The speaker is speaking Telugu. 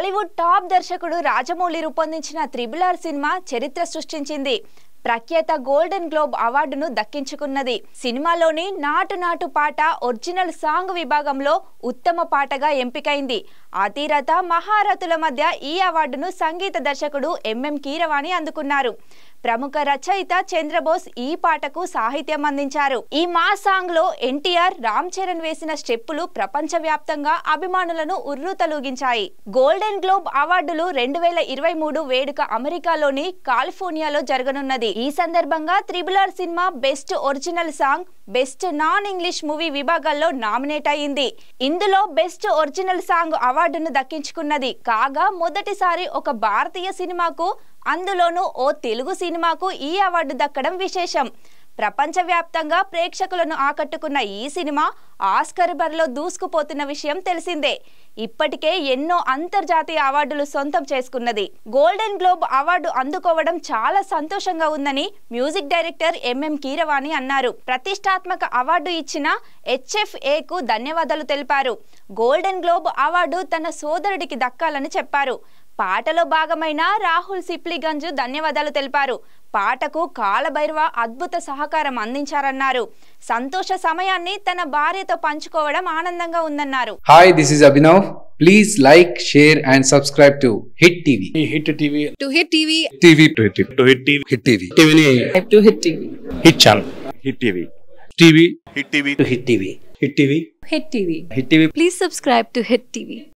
టాలీవుడ్ టాప్ దర్శకుడు రాజమౌళి రూపొందించిన త్రిబుల్ ఆర్ సినిమా చరిత్ర సృష్టించింది ప్రఖ్యాత గోల్డెన్ గ్లోబ్ అవార్డును దక్కించుకున్నది సినిమాలోని నాటు నాటు పాట ఒరిజినల్ సాంగ్ విభాగంలో ఉత్తమ పాటగా ఎంపికైంది అతిరథ మహారథుల మధ్య ఈ అవార్డును సంగీత దర్శకుడు ఎంఎం కీరవాణి అందుకున్నారు ప్రముఖ రచయిత చంద్రబోస్ ఈ పాటకు సాహిత్యం అందించారు ఈ మా సాంగ్ లో ఎన్టీఆర్ రామ్ చరణ్ వేసిన స్టెప్పులు ప్రపంచవ్యాప్తంగా అభిమానులను ఉర్రూతలూగించాయి గోల్డెన్ గ్లోబ్ అవార్డులు రెండు వేల ఇరవై మూడు వేడుక అమెరికాలోని కాలిఫోర్నియాలో జరగనున్నది ఈ సందర్భంగా triple R cinema best original song best non English movie విభాగాల్లో నామినేట్ అయింది ఇందులో బెస్ట్ ఒరిజినల్ సాంగ్ అవార్డును దక్కించుకున్నది కాగా మొదటిసారి ఒక భారతీయ సినిమాకు అందులోనూ ఓ తెలుగు సినిమాకు ఈ అవార్డు దక్కడం విశేషం ప్రపంచవ్యాప్తంగా ప్రేక్షకులను ఆకట్టుకున్న ఈ సినిమా ఆస్కర్ బరిలో దూసుకుపోతున్న విషయం తెలిసిందే ఇప్పటికే ఎన్నో అంతర్జాతీయ అవార్డులు సొంతం చేసుకున్నది గోల్డెన్ గ్లోబ్ అవార్డు అందుకోవడం చాలా సంతోషంగా ఉందని మ్యూజిక్ డైరెక్టర్ ఎంఎం కీరవాణి అన్నారు ప్రతిష్టాత్మక అవార్డు ఇచ్చిన హెచ్ఎఫ్ఏ కు ధన్యవాదాలు తెలిపారు గోల్డెన్ గ్లోబ్ అవార్డు తన సోదరుడికి దక్కాలని చెప్పారు పాటలో భాగమైన రాహుల్ సిప్లిగంజ్ ధన్యవాదాలు తెలిపారు పాటకు కాలభైరవ అద్భుత సహకారం అందించారన్నారు సంతోష సమయాన్ని తన భార్యతో పంచుకోవడం ఆనందంగా ఉందన్నారు Hi, this is Abhinav. Please like, share, and subscribe to Hit TV. Hit TV to hit TV TV to Hit TV. To Hit TV Hit TV. టీవీని to hit TV Hit channel Hit TV TV Hit TV to Hit TV Hit TV hit TV Hit TV please subscribe to hit TV